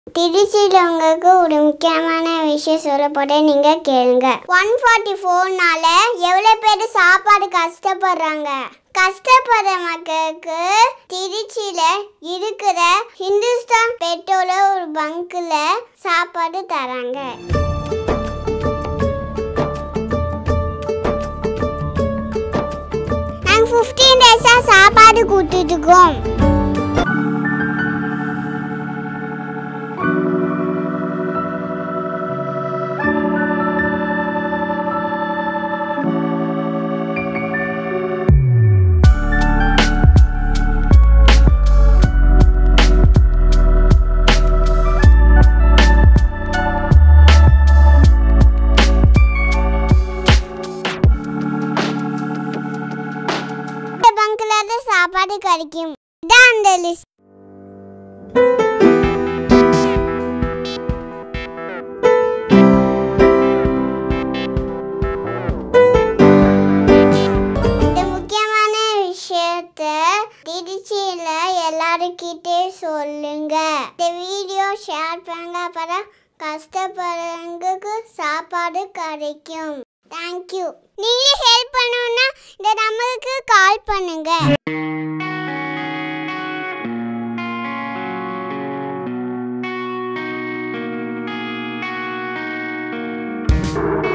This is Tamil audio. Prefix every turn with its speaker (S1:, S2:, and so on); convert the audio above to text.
S1: திருச்சியில் உங்களுக்கு ஒரு முக்கியமான விஷயம் சொல்ல போட்டேன் நீங்கள் கேளுங்க ஒன் ஃபார்ட்டி ஃபோர்னால எவ்வளோ பேர் சாப்பாடு கஷ்டப்படுறாங்க கஷ்டப்படுற மக்களுக்கு திருச்சியில் இருக்கிற ஹிந்துஸ்தான் பெட்ரோல ஒரு பங்க்கில் சாப்பாடு தராங்க நாங்கள் ஃபிஃப்டீன் டேஸாக சாப்பாடு கொடுத்துட்டு இருக்கோம் இந்த பங்க்ல தான் சாப்பாடு கிடைக்கும் இதான் அந்த லிஸ்ட் இந்த முக்கியமான விஷயத்த திருச்சியில எல்லாருக்கிட்டே சொல்லுங்க இந்த வீடியோ ஷேர் பண்ணுங்க அப்புறம் கஷ்டப்படுறவங்களுக்கு சாப்பாடு கிடைக்கும் தேங்க்யூ நீங்க ஹெல்ப் பண்ணணும்னா இந்த நம்பருக்கு கால் பண்ணுங்க
S2: Thank